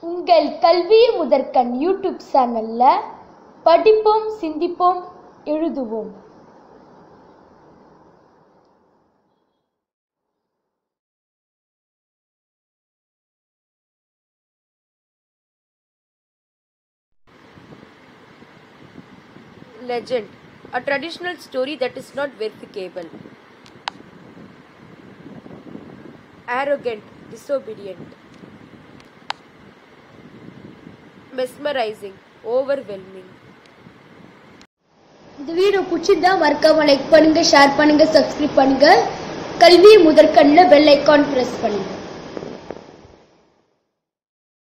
உங்கள் கல்வி முதற்கண் யூடியூப் சேனல்ல படிப்போம் சிந்திப்போம் எழுதுவோம் Legend A traditional story that is not verifiable. Arrogant, disobedient. Mesmerizing, overwhelming. இந்த வீடியோ பிடிச்சிருந்தா மறக்காம லைக் பண்ணுங்க ஷேர் பண்ணுங்க சப்ஸ்கிரைப் பண்ணுங்க கல்வி முதற்கண்ணில் பெல் ஐக்கான் பிரஸ் பண்ணுங்க